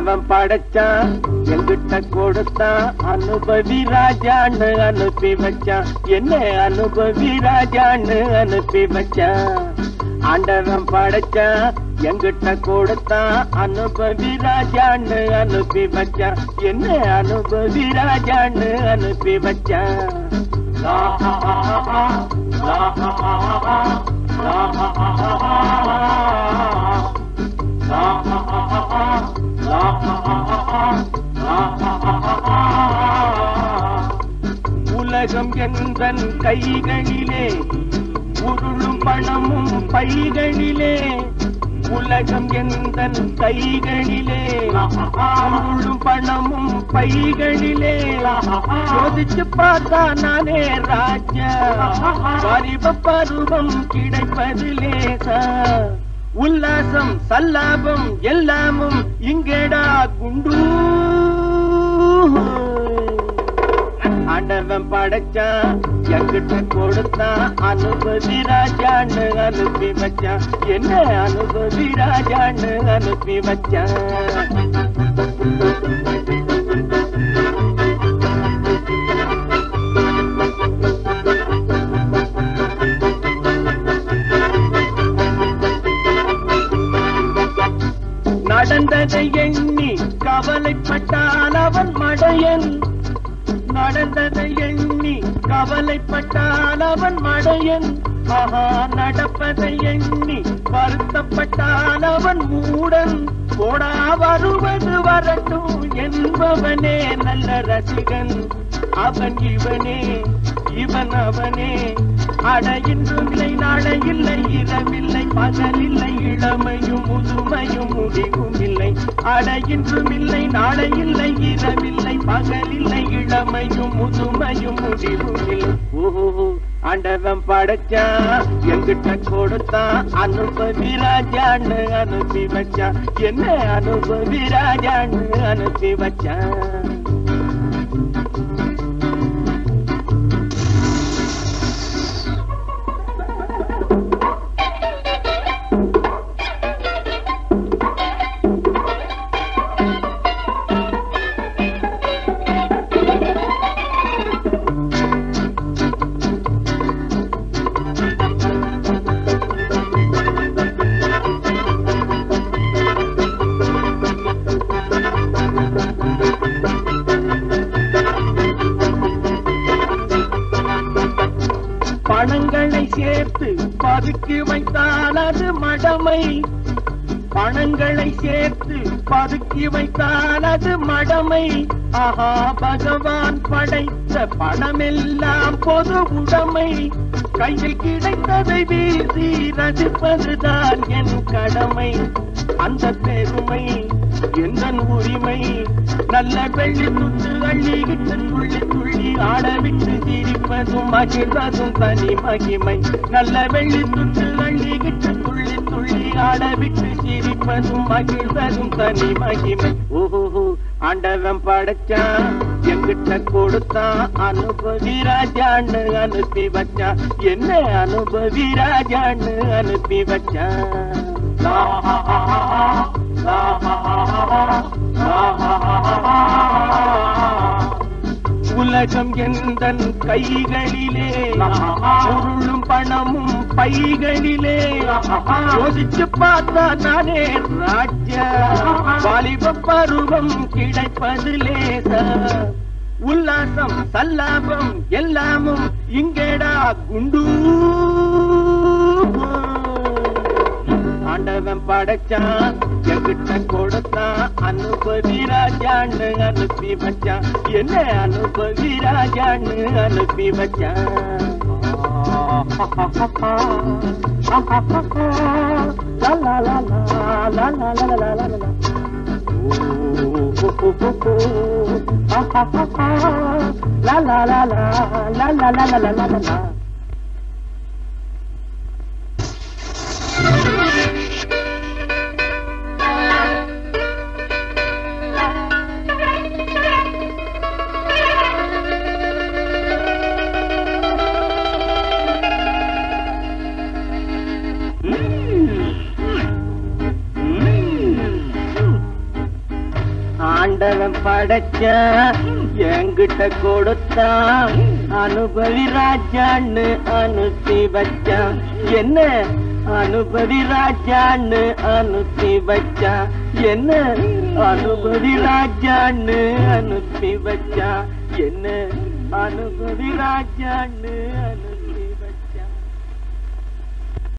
ஆண்டவன் படைச்சான் எங்கிட்ட கொடுத்தான் அனுபவி ராஜான்னு அனுப்பி வச்சான் என்ன அனுபவி ராஜான்னு அனுப்பி வச்சான் ஆண்டவன் படைச்சான் எங்கிட்ட கொடுத்தான் அனுபவி ராஜான்னு அனுப்பி வச்சான் என்ன அனுபவி ராஜான்னு அனுப்பி வச்சான் லா ஹா ஹா ஹா ஹா, லா ஹா ஹா ஹா ஹா, லா ஹா ஹா ஹா ஹா, லா ஹா ஹா ஹா ஹா, லா ஹா ஹா ஹா ஹா, லா ஹா ஹா ஹா ஹா. உலகம் எந்தன் கைகளிலே உருளும் பணமும் பைகளிலே உலகம் எந்தன் கைகளிலே உருளும் பணமும் பைகளிலே சோதிச்சு பார்த்தா நானே ராஜா வரிவ பருவம் கிடைப்பது லேசா உல்லாசம் சல்லாபம் எல்லாமும் இங்கேடா குண்டு ஆண்டவன் படைச்சான் எங்கிட்ட கொடுத்தான் அனுபவி ராஜான்னு அனுப்பி வச்சான் என்ன அனுபவி ராஜான்னு அனுப்பி வச்சான் நடந்ததை எண்ணி கவலைப்பட்டால் அவன் மடையன் நடந்ததை எண்ணி கவலைப்பட்டால் அவன் மடையன் ஆஹா நடப்பதை எண்ணி வருத்தப்பட்டால் அவன் மூடன் போடா வருவது வரட்டும் என்பவனே நல்ல ரசிகன் அவன் இவனே இவன் அவனே அட இன்றும் இல்லை நாளை இல்லை இரவில்லை பகலில்லை இளமையும் முதுமையும் முடிவும் இல்லை அட இன்றும் இல்லை நாளை இல்லை இரவில்லை பகலில்லை இளமையும் முதுமையும் முடிவும் இல்லை ஓஹோ ஆண்டவன் படைச்சான் எங்கிட்ட கொடுத்தான் அனுபவி ராஜான்னு அனுப்பி வச்சான் என்ன அனுபவி ராஜான்னு அனுப்பி வச்சான் பணங்களை சேர்த்து பதுக்கி வைத்தால் அது மடமை பணங்களை சேர்த்து பதுக்கி வைத்தால் அது மடமை ஆஹா பகவான் படைத்த பணமெல்லாம் பொது உடைமை கையில் கிடைத்ததை வீசி ரசிப்பதுதான் என் கடமை அந்த பெருமை எந்த உரிமை நல்ல வெள்ளி துட்டு அள்ளிக்கிட்டு துள்ளி துள்ளி ஆடவிட்டு சிரிப்பதும் மகிழ்வதும் தனி மகிமை நல்ல வெள்ளி துட்டு அள்ளிக்கிட்டு துள்ளி துள்ளி ஆடவிட்டு சிரிப்பதும் மகிழ்வதும் தனி மகிமை ஓஹோ ஆண்டவன் படைச்சான் எங்கிட்ட கொடுத்தான் அனுபவி ராஜான்னு அனுப்பி வச்சான் என்ன அனுபவி ராஜான்னு அனுப்பி வச்சான் லா ஹா ஹா ஹா ஹா, லா ஹா ஹா ஹா ஹா, லா ஹா ஹா ஹா ஹா. உலகம் எந்தன் கைகளிலே பொருளும் பணமும் பைகளிலே யோசிச்சு பார்த்தா நானே ராஜா வாலிப பருவம் கிடைப்பது லேசா உல்லாசம் சல்லாபம் எல்லாமும் இங்கேடா குண்டு ஆண்டவன் படைச்சான் என்கிட்ட கொடுத்தான் அனுபவி ராஜான்னு அனுப்பி வச்சான் என்ன அனுபவி ராஜான்னு அனுப்பி வச்சான் லா லா லா லா லா லா லா லா லா லா லா. La la la la la la la la la la la la. ஆண்டவன் படைச்சான் என்கிட்ட கொடுத்தான் அனுபவி ராஜான்னு அனுப்பி வச்சான் என்ன அனுபவி ராஜான்னு அனுப்பி வச்சான் என்ன அனுபவி ராஜான்னு அனுப்பி வச்சான் என்ன அனுபவி ராஜான்னு அனுப்பி